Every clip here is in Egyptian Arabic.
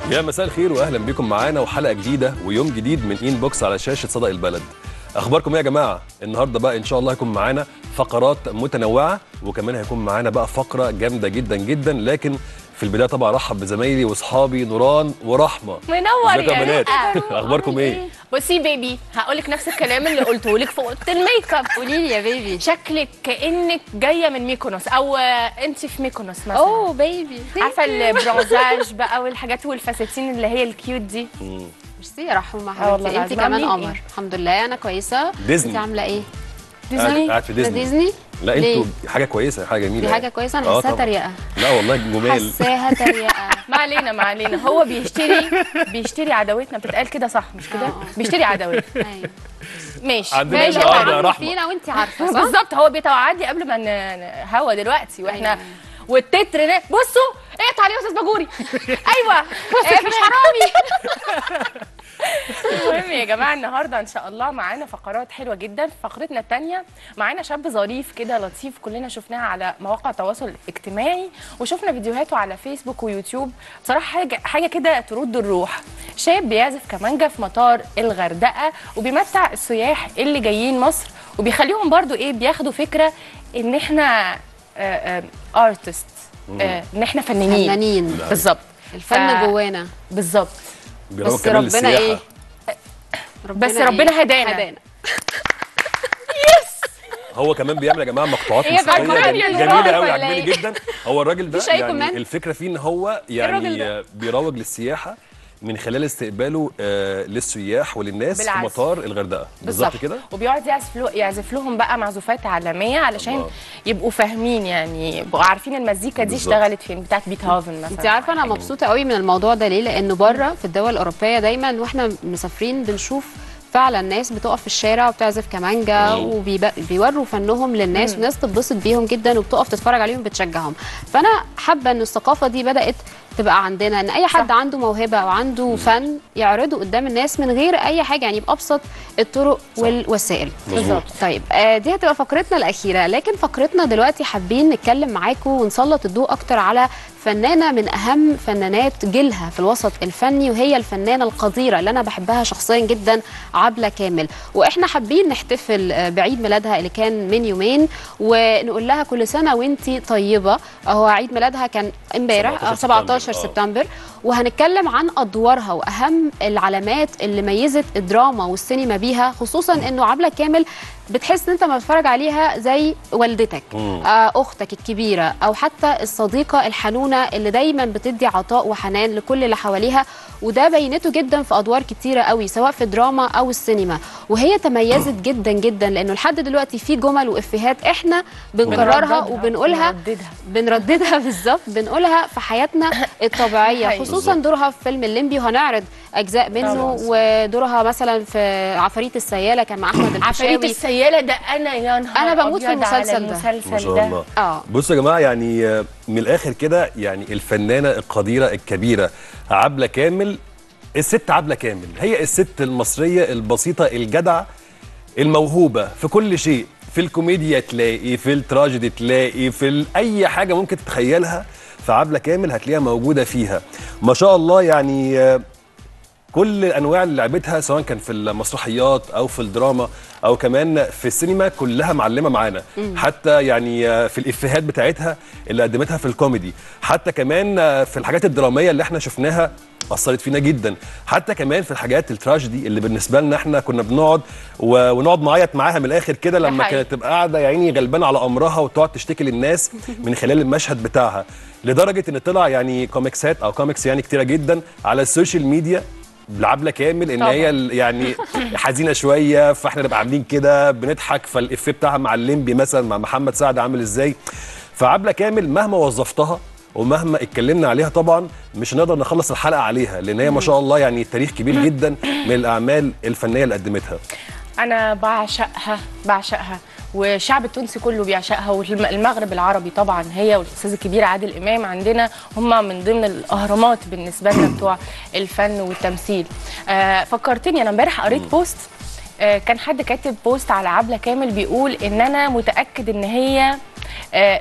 يا مساء الخير واهلا بكم معانا وحلقه جديده ويوم جديد من ان بوكس على شاشه صدى البلد اخباركم ايه يا جماعه النهارده بقى ان شاء الله هيكون معانا فقرات متنوعه وكمان هيكون معانا بقى فقره جامده جدا جدا لكن في البدايه طبعا ارحب بزمايلي واصحابي نوران ورحمه منور ازيكم يا يا بنات ريتا. اخباركم ايه بصي بيبي هقول لك نفس الكلام اللي قلته لك في اوضه الميك اب قولي لي يا بيبي شكلك كانك جايه من ميكونوس او انت في ميكونوس مثلا اوه بيبي عارفه البرونزاج بقى والحاجات والفساتين اللي هي الكيوت دي ميرسي يا رحمه آه والله حبيبتي انت العظيم. كمان عاملين قمر إيه؟ الحمد لله انا كويسه ديزني. انت عامله ايه قاعد قاعد في ده ديزني ديزني لا ليه؟ انتوا حاجه كويسه حاجه جميله دي حاجه يعني. كويسه آه انا حاساها طبعاً. تريقه لا والله جمال حاساها تريقه ما علينا ما علينا هو بيشتري بيشتري عداوتنا بتتقال كده صح مش كده آه. بيشتري عداوتنا ايوه ماشي عندنا ماشي إيه يا النهاردة يا فندم. رحمة؟ فينا وانت عارفه صح بالظبط هو بيتوعدني قبل ما ن- ن- هوا دلوقتي واحنا أيوة. والتتر ده بصوا اقطع عليه يا استاذ باجوري ايوه بصوا مش حرامي المهم يا جماعه النهارده ان شاء الله معانا فقرات حلوه جدا في فقرتنا الثانيه معانا شاب ظريف كده لطيف كلنا شفناها على مواقع التواصل الاجتماعي وشفنا فيديوهاته على فيسبوك ويوتيوب بصراحه حاجه حاجه كده ترد الروح شاب بيعزف كمانجا في مطار الغردقه وبيمتع السياح اللي جايين مصر وبيخليهم برضو ايه بياخدوا فكره ان احنا ارتست ان احنا فنانين فنانين بالظبط الفن ف- جوانا بالظبط بيروحوا بس كمان ربنا للسياحة. ايه بس ربنا هدانا. هدانا هو كمان بيعمل يا جماعه مقطوعات هي موسيقيه بقى جميله يا جميلة نوران قوي ولا عجباني إيه؟ جدا هو الراجل ده مفيش أي يعني كومنت؟ الفكره فيه ان هو الراجل يعني ده؟ آه، بيروج للسياحه من خلال استقباله آه للسياح وللناس في بالعزف. مطار الغردقه بالظبط كده وبيقعد يعزف له يعزف لهم بقى معزوفات عالميه علشان الله. يبقوا فاهمين يعني يبقوا عارفين المزيكا دي بالظبط. اشتغلت فين بتاعت بيتهوفن مثلا انت عارفه انا مبسوطه قوي من الموضوع ده ليه لانه بره في الدول الاوروبيه دايما واحنا مسافرين بنشوف فعلا ناس بتقف في الشارع وبتعزف كمانجا وبيوروا فنهم للناس والناس تتبسط بيهم جدا وبتقف تتفرج عليهم بتشجعهم فانا حابه ان الثقافه دي بدات تبقى عندنا ان اي حد صح. عنده موهبه او عنده فن يعرضه قدام الناس من غير اي حاجه يعني بابسط الطرق والوسائل مظبوط. طيب آه، دي هتبقى فقرتنا الأخيرة لكن فقرتنا دلوقتي حابين نتكلم معاكم ونسلط الضوء أكتر على فنانة من أهم فنانات جيلها في الوسط الفني وهي الفنانة القديرة اللي أنا بحبها شخصيا جدا عبلة كامل وإحنا حابين نحتفل آه، بعيد ميلادها اللي كان من يومين ونقول لها كل سنة وانتي طيبة هو عيد ميلادها كان امبارح 17 آه، 17 سبتمبر. آه. سبتمبر وهنتكلم عن ادوارها واهم العلامات اللي ميزت الدراما والسينما بيها خصوصا انه عبله كامل بتحس ان انت ما بتتفرج عليها زي والدتك مم. آه اختك الكبيره او حتى الصديقه الحنونه اللي دايما بتدي عطاء وحنان لكل اللي حواليها وده بينته جدا في ادوار كتيره قوي سواء في الدراما او السينما وهي تميزت جدا جدا لانه لحد دلوقتي في جمل وافيهات احنا بنكررها بنرددها، وبنقولها بنرددها. بنرددها بالظبط بنقولها في حياتنا الطبيعيه حقيقي. خصوصا دورها في فيلم الليمبي وهنعرض اجزاء منه طبعاً. ودورها مثلا في عفاريت السياله كان مع احمد عفاريت الفيشاوي السياله ده انا يا نهار أنا بموت في أبيض على المسلسل ده. المسلسل ما شاء ده. الله اه بصوا يا جماعه يعني آه، من الاخر كده يعني الفنانه القديره الكبيره عبله كامل الست عبله كامل هي الست المصريه البسيطه الجدعه الموهوبه في كل شيء في الكوميديا تلاقي في التراجيدي تلاقي في ال- اي حاجه ممكن تتخيلها فعبله كامل هتلاقيها موجوده فيها ما شاء الله يعني آه، كل انواع اللي لعبتها سواء كان في المسرحيات او في الدراما او كمان في السينما كلها معلمه معانا حتى يعني آه، في الافيهات بتاعتها اللي قدمتها في الكوميدي حتى كمان آه، في الحاجات الدراميه اللي احنا شفناها اثرت فينا جدا حتى كمان في الحاجات التراجيدي اللي بالنسبه لنا احنا كنا بنقعد و- ونقعد نعيط معاها من الاخر كده لما حقيقي. كانت تبقى قاعده يا عيني غلبانه على امرها وتقعد تشتكي للناس من خلال المشهد بتاعها لدرجه ان طلع يعني كوميكسات او كوميكس يعني كتيره جدا على السوشيال ميديا لعبله كامل ان طبعاً. هي ال- يعني حزينه شويه فاحنا نبقى عاملين كده بنضحك فالافيه بتاعها مع الليمبي مثلا مع محمد سعد عامل ازاي فعبله كامل مهما وظفتها ومهما اتكلمنا عليها طبعا مش هنقدر نخلص الحلقه عليها لان هي ما شاء الله يعني تاريخ كبير جدا من الاعمال الفنيه اللي قدمتها انا بعشقها بعشقها والشعب التونسي كله بيعشقها والمغرب العربي طبعا هي والاستاذ الكبير عادل امام عندنا هم من ضمن الاهرامات بالنسبه لنا بتوع الفن والتمثيل آه فكرتني انا امبارح قريت بوست آه كان حد كاتب بوست على عبله كامل بيقول ان انا متاكد ان هي آه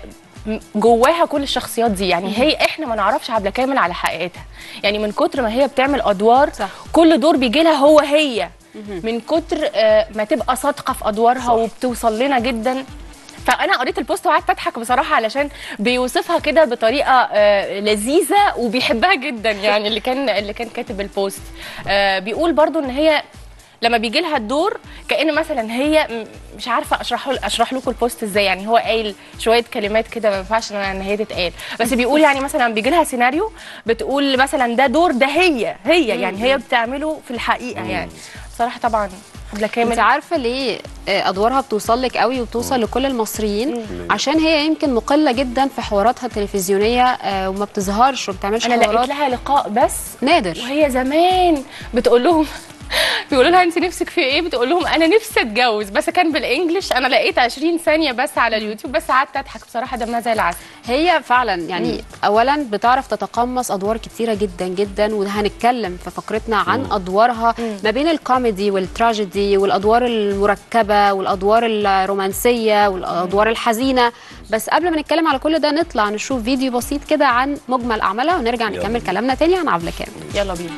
م- جواها كل الشخصيات دي يعني هي احنا ما نعرفش عبله كامل على حقيقتها يعني من كتر ما هي بتعمل ادوار صح. كل دور بيجي لها هو هي من كتر آه، ما تبقى صادقه في ادوارها صح. وبتوصل لنا جدا فانا قريت البوست وقعدت اضحك بصراحه علشان بيوصفها كده بطريقه آه، لذيذه وبيحبها جدا يعني اللي كان اللي كان كاتب البوست آه، بيقول برضو ان هي لما بيجي لها الدور كان مثلا هي م- مش عارفه اشرح اشرح لكم البوست ازاي يعني هو قايل شويه كلمات كده ما ينفعش ان ان هي تتقال بس بيقول يعني مثلا بيجي لها سيناريو بتقول مثلا ده دور ده هي هي يعني هي بتعمله في الحقيقه يعني بصراحه طبعا حبله انت كامل عارفه ليه آه، ادوارها بتوصل لك قوي وبتوصل لكل المصريين عشان هي يمكن مقله جدا في حواراتها التلفزيونيه آه، وما بتظهرش وما بتعملش انا لقيت حوارات لها لقاء بس نادر وهي زمان بتقول لهم بيقولوا لها انت نفسك في ايه بتقول لهم انا نفسي اتجوز بس كان بالانجلش انا لقيت 20 ثانيه بس على اليوتيوب بس قعدت اضحك بصراحه دمها زي العسل هي فعلا يعني اولا بتعرف تتقمص ادوار كتيره جدا جدا وهنتكلم في فقرتنا عن ادوارها ما بين الكوميدي والتراجيدي والادوار المركبه والادوار الرومانسيه والادوار الحزينه بس قبل ما نتكلم على كل ده نطلع نشوف فيديو بسيط كده عن مجمل اعمالها ونرجع يلا نكمل بينا. كلامنا تاني عن عبله كامل يلا بينا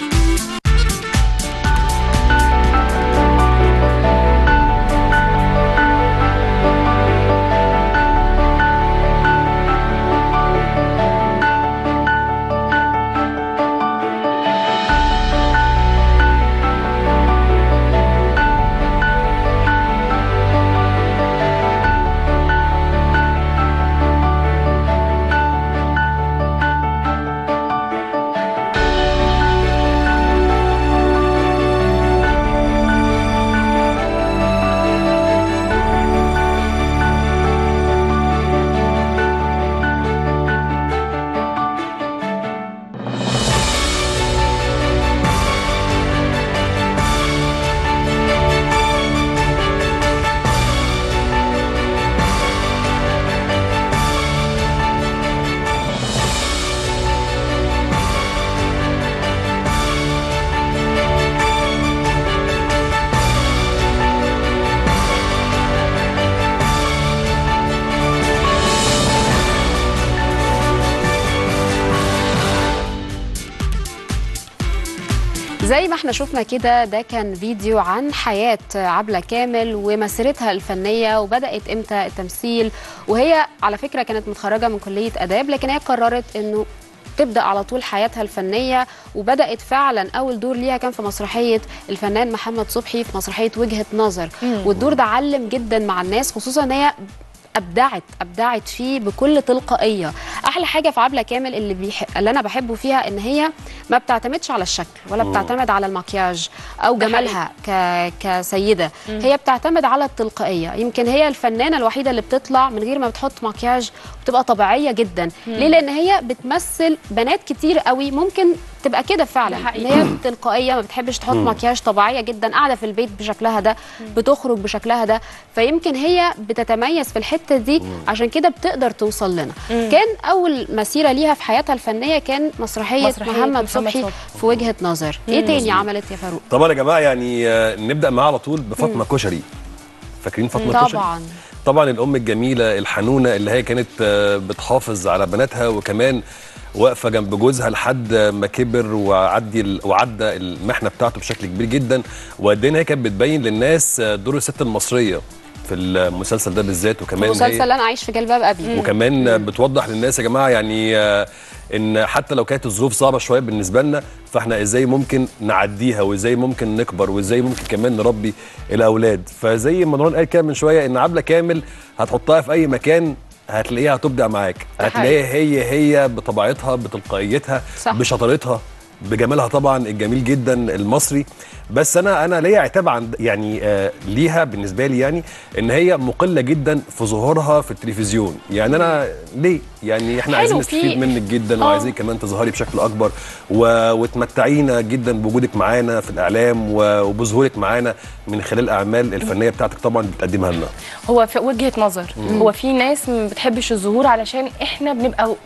زي ما احنا شفنا كده ده كان فيديو عن حياة عبلة كامل ومسيرتها الفنية وبدأت امتى التمثيل وهي على فكرة كانت متخرجة من كلية آداب لكن هي قررت انه تبدا على طول حياتها الفنيه وبدات فعلا اول دور ليها كان في مسرحيه الفنان محمد صبحي في مسرحيه وجهه نظر والدور ده علم جدا مع الناس خصوصا ان هي ابدعت ابدعت فيه بكل تلقائيه احلى حاجه في عبله كامل اللي بيح... اللي انا بحبه فيها ان هي ما بتعتمدش على الشكل ولا بتعتمد على المكياج او ده جمالها ك... كسيده هي بتعتمد على التلقائيه يمكن هي الفنانه الوحيده اللي بتطلع من غير ما بتحط مكياج وبتبقى طبيعيه جدا ليه لان هي بتمثل بنات كتير قوي ممكن تبقى كده فعلا ده حقيقي. ان هي تلقائيه ما بتحبش تحط مكياج طبيعيه جدا قاعده في البيت بشكلها ده بتخرج بشكلها ده فيمكن هي بتتميز في الحته دي عشان كده بتقدر توصل لنا كان اول مسيره ليها في حياتها الفنيه كان مسرحيه, مسرحية محمد محمد صبحي صبحي. في وجهه نظر ايه تاني عملت يا فاروق طبعا يا جماعه يعني آه، نبدا معاه على طول بفاطمه كشري فاكرين فاطمه كشري طبعا طبعا الام الجميله الحنونه اللي هي كانت آه، بتحافظ على بناتها وكمان واقفه جنب جوزها لحد ما كبر وعدي ال- وعدى المحنه بتاعته بشكل كبير جدا وقد ايه إن هي كانت بتبين للناس آه، دور الست المصريه في المسلسل ده بالذات وكمان مسلسل هي انا عايش في جلباب ابي وكمان بتوضح للناس يا جماعه يعني آه، ان حتى لو كانت الظروف صعبه شويه بالنسبه لنا فاحنا ازاي ممكن نعديها وازاي ممكن نكبر وازاي ممكن كمان نربي الاولاد فزي ما نوران قال كده من شويه ان عبله كامل هتحطها في اي مكان هتلاقيها هتبدع معاك ده هتلاقيها هي هي بطبيعتها بتلقائيتها صح. بشطارتها بجمالها طبعا الجميل جدا المصري بس انا انا ليا عتاب عن يعني آه ليها بالنسبه لي يعني ان هي مقله جدا في ظهورها في التلفزيون يعني انا ليه يعني احنا حلو عايزين في- نستفيد منك جدا آه. وعايزين كمان تظهري بشكل اكبر و... وتمتعينا جدا بوجودك معانا في الاعلام و... وبظهورك معانا من خلال الاعمال الفنيه بتاعتك طبعا بتقدمها لنا هو في وجهه نظر هو في ناس ما بتحبش الظهور علشان احنا بنبقى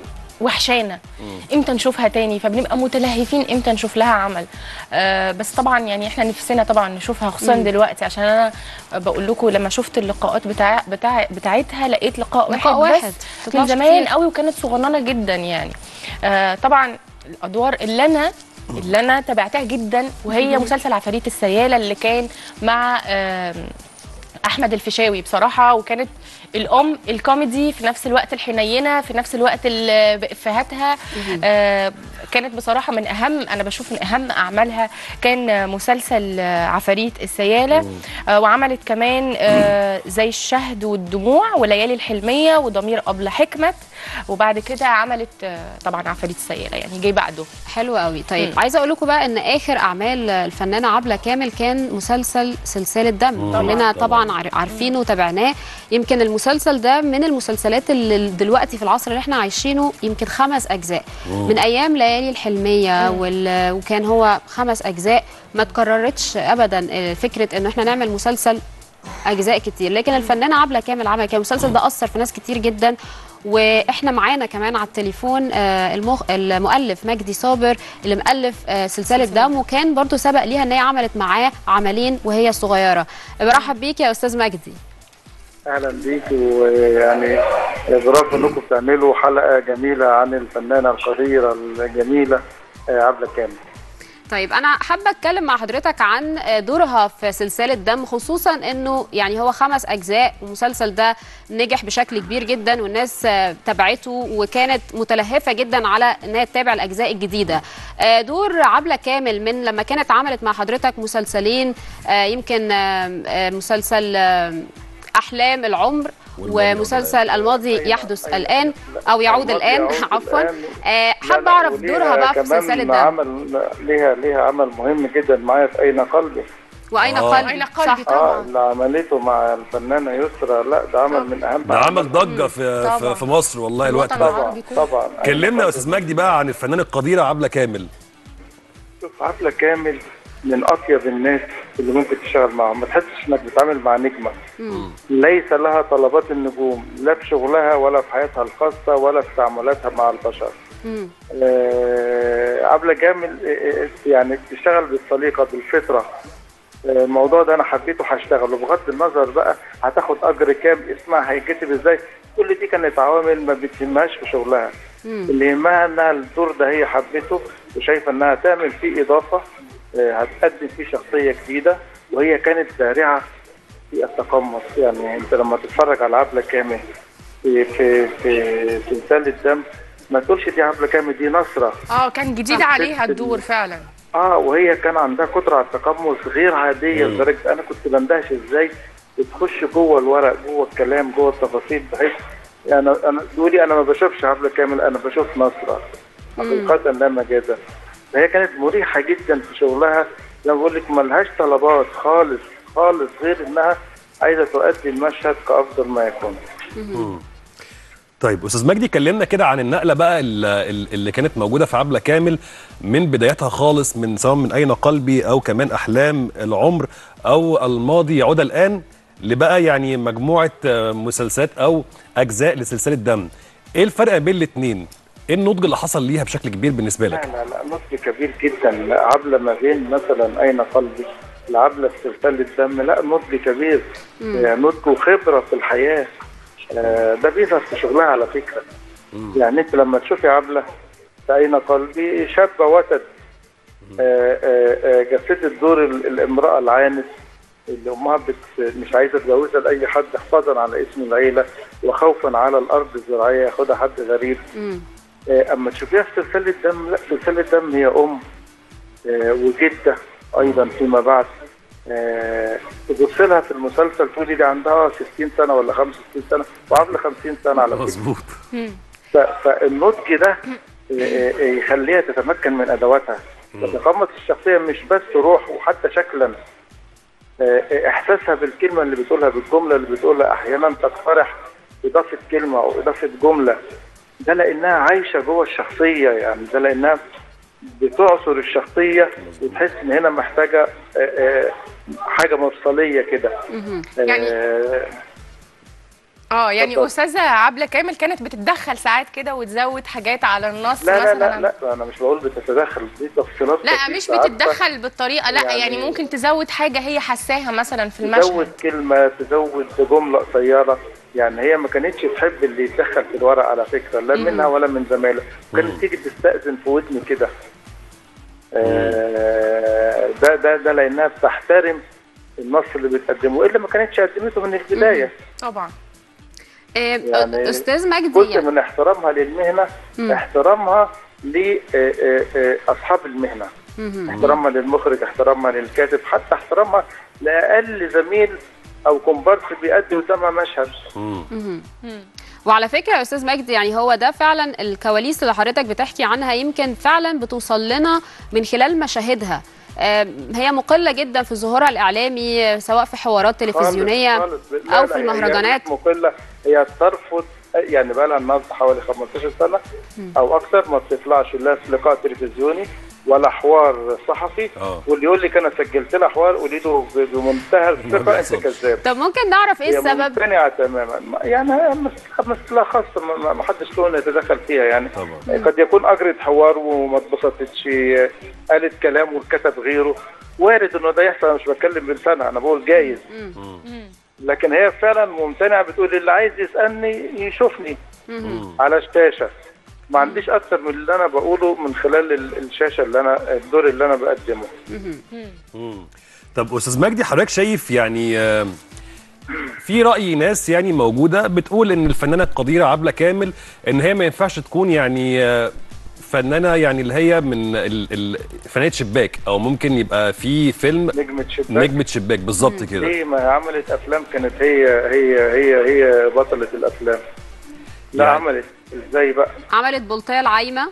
وحشانا امتى نشوفها تاني فبنبقى متلهفين امتى نشوف لها عمل آه بس طبعا يعني احنا نفسنا طبعا نشوفها خصوصا دلوقتي عشان انا بقول لكم لما شفت اللقاءات بتاع بتاع بتاعتها لقيت لقاء لقاء واحد, واحد. بس تطلعش من زمان كتير. قوي وكانت صغننه جدا يعني آه طبعا الادوار اللي انا اللي انا تابعتها جدا وهي مسلسل عفاريت السياله اللي كان مع آم، احمد الفيشاوي بصراحه وكانت الام الكوميدي في نفس الوقت الحنينه في نفس الوقت ال- بافهاتها آه كانت بصراحه من اهم انا بشوف من اهم اعمالها كان مسلسل آه، عفاريت السياله آه وعملت كمان آه زي الشهد والدموع وليالي الحلميه وضمير ابله حكمت وبعد كده عملت آه طبعا عفاريت السياله يعني جاي بعده حلو قوي طيب مم. عايزه اقول لكم بقى ان اخر اعمال الفنانه عبله كامل كان مسلسل سلسله دم كلنا طبعا عار- عارفينه وتابعناه يمكن المسلسل ده من المسلسلات اللي دلوقتي في العصر اللي احنا عايشينه يمكن خمس اجزاء من ايام ليالي الحلميه وال... وكان هو خمس اجزاء ما تكررتش ابدا آه، فكره ان احنا نعمل مسلسل اجزاء كتير لكن الفنانه عبله كامل عمل كان المسلسل ده اثر في ناس كتير جدا واحنا معانا كمان على التليفون آه، المخ... المؤلف مجدي صابر اللي مؤلف آه، سلسله دم وكان برضو سبق ليها ان هي عملت معاه عملين وهي صغيره برحب بيك يا استاذ مجدي اهلا بيك ويعني برافو انكم بتعملوا حلقه جميله عن الفنانه القديره الجميله آه، عبله كامل طيب انا حابه اتكلم مع حضرتك عن دورها في سلسله دم خصوصا انه يعني هو خمس اجزاء والمسلسل ده نجح بشكل كبير جدا والناس آه، تابعته وكانت متلهفه جدا على ان هي تتابع الاجزاء الجديده آه، دور عبله كامل من لما كانت عملت مع حضرتك مسلسلين آه، يمكن آه، آه، مسلسل آه، احلام العمر والماضي ومسلسل الماضي يحدث أيوة. الان او يعود الماضي الان يعود عفوا الآن. آه، لا، حابه لا، اعرف وليها دورها بقى في كمان سلسله دم عمل ليها ليها عمل مهم جدا معايا في اين قلبي واين آه. قلبي أين قلبي صح اه طبعا. اللي عملته مع الفنانه يسرا لا ده عمل من اهم ده عمل ضجه في طبعا. في, في مصر والله الوقت الوطن ده طبعا العربي كله. طبعا كلمنا يا استاذ مجدي بقى عن الفنانه القديره عبله كامل شوف عبله كامل من اطيب الناس اللي ممكن تشتغل معاهم ما تحسش انك بتتعامل مع نجمه ليس لها طلبات النجوم لا في شغلها ولا في حياتها الخاصه ولا في تعاملاتها مع البشر مم. آه، عبله كامل آه، آه، يعني بتشتغل بالسليقه بالفطره آه، الموضوع ده انا حبيته هشتغله بغض النظر بقى هتاخد اجر كام اسمها هيتكتب ازاي كل دي كانت عوامل ما بتهمهاش في شغلها اللي يهمها انها الدور ده هي حبته وشايفه انها تعمل فيه اضافه آه، هتقدم فيه شخصيه جديده وهي كانت بارعه في التقمص يعني انت لما تتفرج على عبله كامل في في في سلسله دم ما تقولش دي عبله كامل دي نصره اه كان جديد صح. عليها الدور فعلا اه وهي كان عندها قدره على التقمص غير عاديه لدرجه انا كنت بندهش ازاي بتخش جوه الورق جوه الكلام جوه التفاصيل بحيث يعني انا تقولي انا ما بشوفش عبله كامل انا بشوف نصره حقيقه لا مجازا فهي كانت مريحه جدا في شغلها زي ما بقول لك ملهاش طلبات خالص خالص غير انها عايزه تؤدي المشهد كافضل ما يكون طيب استاذ مجدي كلمنا كده عن النقله بقى ال- ال- اللي كانت موجوده في عبله كامل من بدايتها خالص من سواء من اين قلبي او كمان احلام العمر او الماضي يعود الان لبقى يعني مجموعه آه، مسلسلات او اجزاء لسلسله دم ايه الفرق بين الاثنين ايه النضج اللي حصل ليها بشكل كبير بالنسبه لا لك لا لا نضج كبير جدا لا عبله ما بين مثلا اين قلبي العبله في سلسله الدم لا نضج كبير يعني نضج وخبره في الحياه آه، ده بيظهر في شغلها على فكره يعني انت لما تشوفي عبله في اين قلبي شابه وتد آه، آه، آه، جسدت دور ال- الامراه العانس اللي امها بت مش عايزه تجوزها لاي حد حفاظا على اسم العيله وخوفا على الارض الزراعيه ياخدها حد غريب مم. آه، اما تشوفيها في سلسله دم لا سلسله دم هي ام آه، وجده ايضا فيما بعد آه، تبص لها في المسلسل تقولي دي عندها 60 سنه ولا 65 سنه وعامله 50 سنه على فكره مظبوط ف- فالنضج ده آه، آه، يخليها تتمكن من ادواتها تتقمص الشخصيه مش بس روح وحتى شكلا آه، آه، احساسها بالكلمه اللي بتقولها بالجمله اللي بتقولها احيانا تقترح اضافه كلمه او اضافه جمله ده لانها عايشه جوه الشخصيه يعني ده لانها بتعصر الشخصيه وتحس ان هنا محتاجه آه، آه، حاجه مفصليه كده يعني- آه، اه يعني اتفضل. استاذه عبله كامل كانت بتتدخل ساعات كده وتزود حاجات على النص لا لا مثلا لا لا انا مش بقول بتتدخل دي تفصيلات لا بسيطة. مش عارفة؟ بتتدخل بالطريقه لا يعني, يعني ممكن تزود حاجه هي حساها مثلا في تزود المشهد كلمة تزود جملة قصيرة يعني هي ما كانتش تحب اللي يتدخل في الورق على فكرة لا منها ولا من زمايلها كانت تيجي تستأذن في ودني كده آه، ده ده ده لأنها بتحترم النص اللي بتقدمه إلا ما كانتش قدمته من البداية طبعا آه، يعني استاذ مجدي جزء من احترامها للمهنة احترامها لأصحاب المهنة احترامها للمخرج احترامها للكاتب حتى احترامها لأقل زميل أو كومبارس بيأدي قدامها مشهد وعلى فكره يا استاذ مجدي يعني هو ده فعلا الكواليس اللي حضرتك بتحكي عنها يمكن فعلا بتوصل لنا من خلال مشاهدها آم، هي مقله جدا في ظهورها الاعلامي آه، سواء في حوارات تلفزيونيه خالص خالص. لا او لا، في هي- المهرجانات هي مش مقلة هي ترفض يعني بقى لها النهارده حوالي 15 سنة أو أكثر ما بتطلعش لا في لقاء تلفزيوني ولا حوار صحفي آه. واللي يقول لك أنا سجلت لها حوار قولي له ب- بمنتهى الثقة أنت بيحصلش. كذاب طب ممكن نعرف ايه هي السبب ممتنعة تماما ما- يعني هي مس- مسألة خاصة ما- ما- ما حدش له إنه يتدخل فيها يعني طبعا. قد يكون أجرت حوار وما اتبسطتش قالت كلام وكتب غيره وارد إنه ده يحصل أنا مش بتكلم بلسانها أنا بقول جايز لكن هي فعلا ممتنعة بتقول اللي عايز يسألني يشوفني على الشاشة ما عنديش أكتر من اللي أنا بقوله من خلال ال- الشاشة اللي أنا الدور اللي أنا بقدمه طب استاذ مجدي حضرتك شايف يعني آه، في راي ناس يعني موجوده بتقول ان الفنانه القديره عبله كامل ان هي ما ينفعش تكون يعني آه، فنانه يعني اللي هي من ال- ال- فنانه شباك او ممكن يبقى في فيلم نجمة شباك نجمه شباك بالظبط كده ليه ما هي عملت افلام كانت هي هي هي هي بطلة الافلام لا يعني- عملت ازاي بقى عملت بلطيه العايمه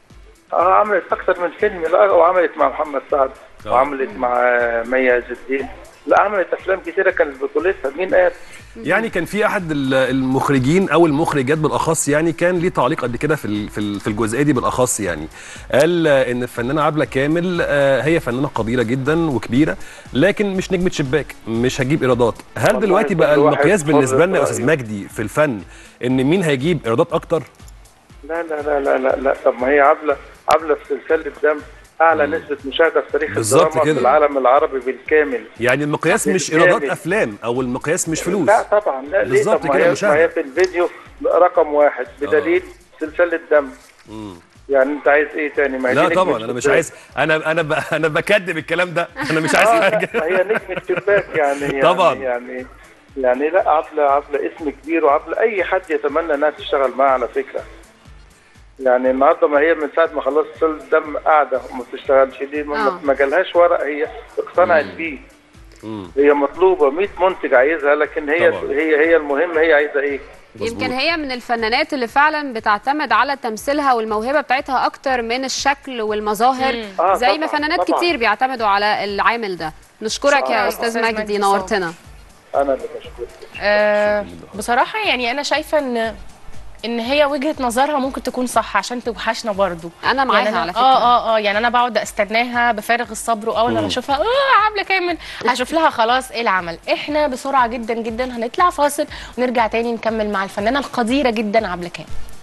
اه عملت اكتر من فيلم لا وعملت مع محمد سعد آه. وعملت مع مي عز الدين لا عملت افلام كتيره كانت بطولتها مين قال يعني كان في احد ال- المخرجين او المخرجات بالاخص يعني كان ليه تعليق قد كده في ال- في ال- في الجزئيه دي بالاخص يعني قال آه، ان الفنانه عبله كامل آه، هي فنانه قديره جدا وكبيره لكن مش نجمه شباك مش هتجيب ايرادات هل والله دلوقتي بقى كل واحد المقياس حر بالنسبه لنا يا في استاذ رأيه. مجدي في الفن ان مين هيجيب ايرادات اكتر لا لا لا لا لا, لا. طب ما هي عبله عبله في سلسله دم اعلى نسبه مشاهده في تاريخ بالظبط الدراما كده. في العالم العربي بالكامل يعني المقياس مش بالكامل. ايرادات افلام او المقياس مش فلوس لا طبعا لا ليه بالظبط طب ما كده هي, مشاهدة. ما هي في الفيديو رقم واحد بدليل سلسله دم يعني انت عايز ايه تاني ما هي لا دي نجمة طبعا انا مش شباك. عايز انا انا ب... انا بكذب الكلام ده انا مش عايز آه، حاجه لا، هي نجمة شباك يعني يعني طبعاً. يعني يعني لا عبلة عبلة اسم كبير وعبلة أي حد يتمنى إنها تشتغل معاه على فكرة يعني النهارده ما هي من ساعة ما خلصت سلة الدم قاعدة وما بتشتغلش دي ما, آه. ما جالهاش ورق هي اقتنعت بيه هي مطلوبة 100 منتج عايزها لكن هي طبعاً. هي هي المهم هي عايزة إيه يمكن هي من الفنانات اللي فعلا بتعتمد على تمثيلها والموهبه بتاعتها اكتر من الشكل والمظاهر آه، زي ما طبعاً، فنانات طبعاً. كتير بيعتمدوا على العامل ده نشكرك يا آه، استاذ أستاذ مجدي مجدي نورتنا أنا اللي بشكرك آه بصراحه يعني انا شايفه ان ان هي وجهه نظرها ممكن تكون صح عشان توحشنا برضو انا معاها يعني أنا على فكره اه اه اه يعني انا بقعد استناها بفارغ الصبر واول ما اشوفها اه عامله كامل هشوف لها خلاص ايه العمل احنا بسرعه جدا جدا هنطلع فاصل ونرجع تاني نكمل مع الفنانه القديره جدا عبله كامل